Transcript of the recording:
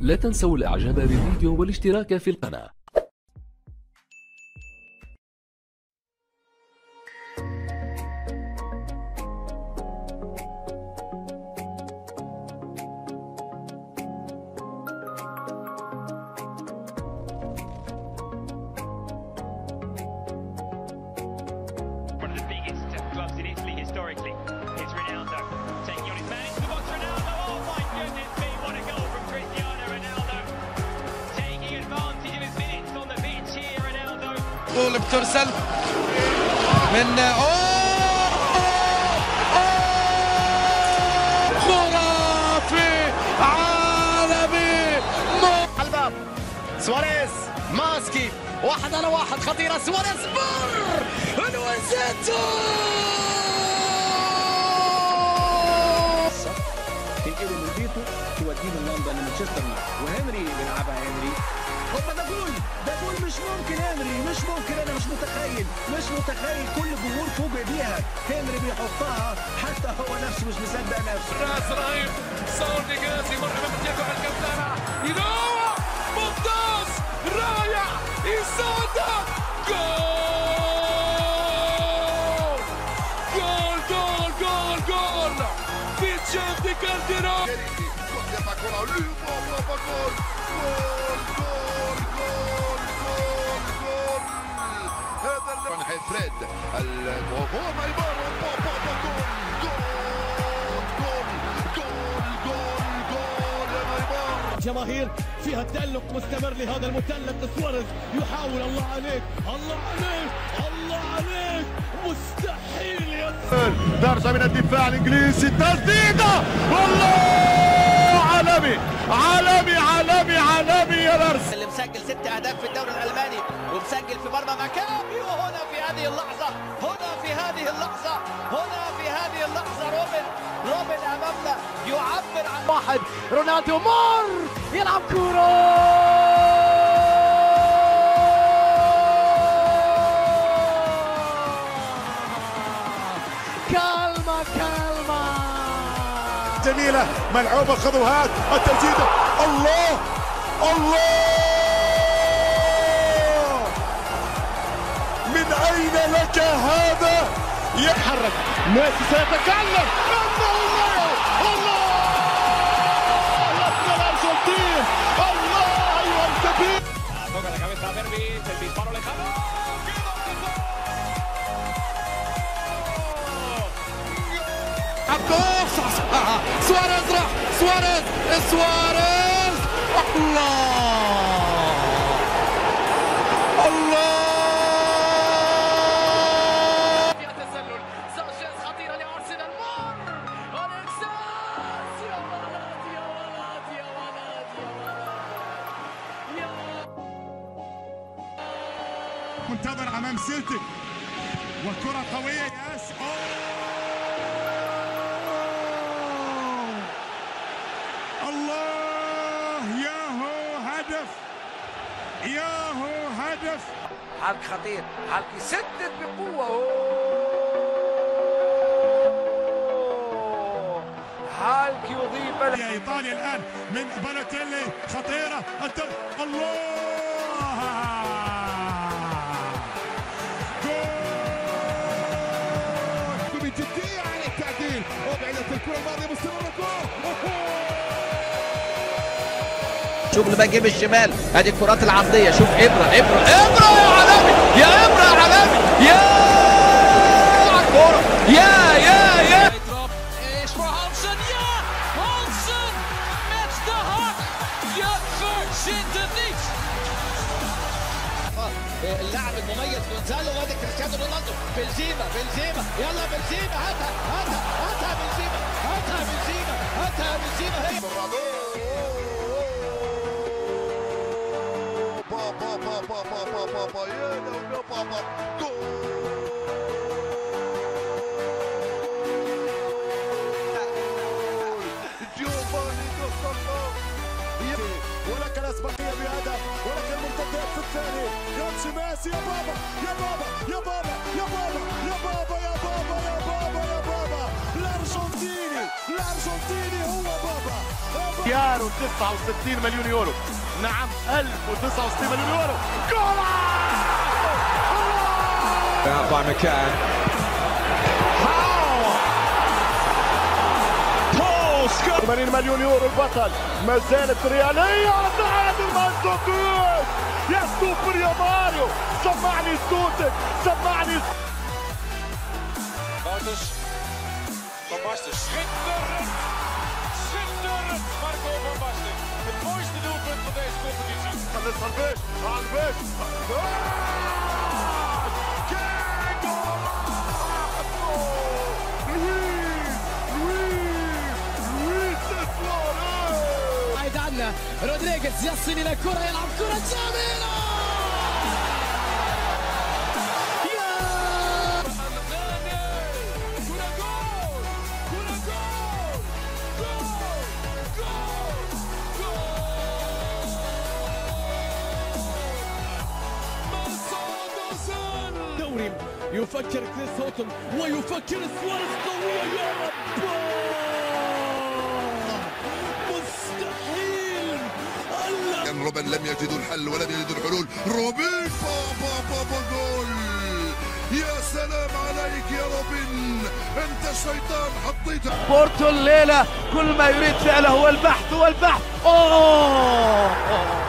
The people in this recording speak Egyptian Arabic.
لا تنسوا الاعجاب بالفيديو والاشتراك في القناة one of the biggest clubs in Italy historically. It's Ronaldo taking on his man into the box. Ronaldo, oh my goodness me, what a goal from Cristiano Ronaldo. Taking advantage of his minutes on the pitch here, Ronaldo. طول بترسل من أوه! خرافي عالمي على الباب سواريز ماسكي واحد على واحد خطيرة سواريز مر الوزيتو تنقله من بيته توديه من لندن لمانشستر وهنري بيلعبها هنري هوبا ده جول ده جول مش ممكن هنري مش ممكن انا مش متخيل مش متخيل كل الجمهور فوجئ بيها هنري بيحطها حتى هو نفسه مش مصدق نفسه راس رهيب صار نقاسي مرة بتجيبه على الكابتنة ينوع ممتاز رائع إسادة جول جول جول جول جول Vicente Calderón فريد وهو نيمار بابا جول جول جول جول جول يا نيمار جماهير فيها تألق مستمر لهذا المثلث سواريز يحاول الله عليك الله عليك الله عليك مستحيل يا درجة من الدفاع الإنجليزي تسديدة والله عالمي عالمي عالمي عالمي يا لارس اللي مسجل ست أهداف في الدوري الألماني ومسجل في مرمى مكابي وهنا في هذه اللحظة هنا في هذه اللحظة هنا في هذه اللحظة روبن روبن أمامنا يعبر عن واحد رونالدو مر يلعب كورة كالما كالما جميلة ملعوبة خطوات التسديدة الله الله من أين لك هذا يتحرك ميسي سيتكلم انه الله الله يا ابن الارجنتين الله ايها الكبير Toca la cabeza a Berbis, el disparo lejano. ¡Qué عبدوخ صح صح سواريز راح سواريز سواريز الله الله فيها تسلل سانشيز خطيرة لأرسنال مر أليكساس يا ولد يا ولد يا ولد يا ولد منتظر امام سيلتك وكرة قوية ياس أوه! الله ياهو هدف ياهو هدف حالك خطير حالك يسدد بقوة أوه. حالك يضيف يا ايطاليا الان من بالوتيلي خطيرة التر... الله جول بجدية على التعديل وبعدت الكرة الماضية مستمرة جول شغل بقى جيب الشمال ادي الكرات العرضيه شوف ابره ابره ابره يا عالمي يا ابره يا عالمي يا على الكوره يا يا يا is voor Hansen. Ja, Hansen met de hak. Je verzint het niet. اللاعب المميز جونزالو وادي كريستيانو رونالدو بنزيما بنزيما يلا بنزيما هاتها هاتها هاتها بنزيما هاتها بنزيما هاتها بنزيما هي بابا بابا بابا بابا يا لو يا بابا جول جوفاني كوستالو ولك الاسبقيه بهدف ولك المرتدات في الثاني يمشي ميسي يا بابا يا بابا يا بابا يا بابا يا بابا يا بابا يا بابا يا بابا الارجنتيني الارجنتيني هو بابا يارو 69 مليون يورو نعم 1069 مليون يورو جول Out by McCann. 80 مليون يورو البطل ما زالت ريالية تعادل مانزوكوس يا سوبر يا ماريو سمعني صوتك سمعني Wouters. Van Basten. Schitterend. Schitterend. Marco van Basten. Het mooiste doelpunt van deze competitie. لسه البيش على البيش كان لويس لويس لويس سواريز بعيد عنا رودريغيز يصل الى الكره يلعب كره جميله دوري يفكر كريس هوتون ويفكر سواريز قوية يا رب مستحيل الله كان روبن لم يجدوا الحل ولم يجدوا الحلول روبن بابا بابا جول يا سلام عليك يا روبن انت الشيطان حطيتها بورتو الليلة كل ما يريد فعله هو البحث والبحث أوه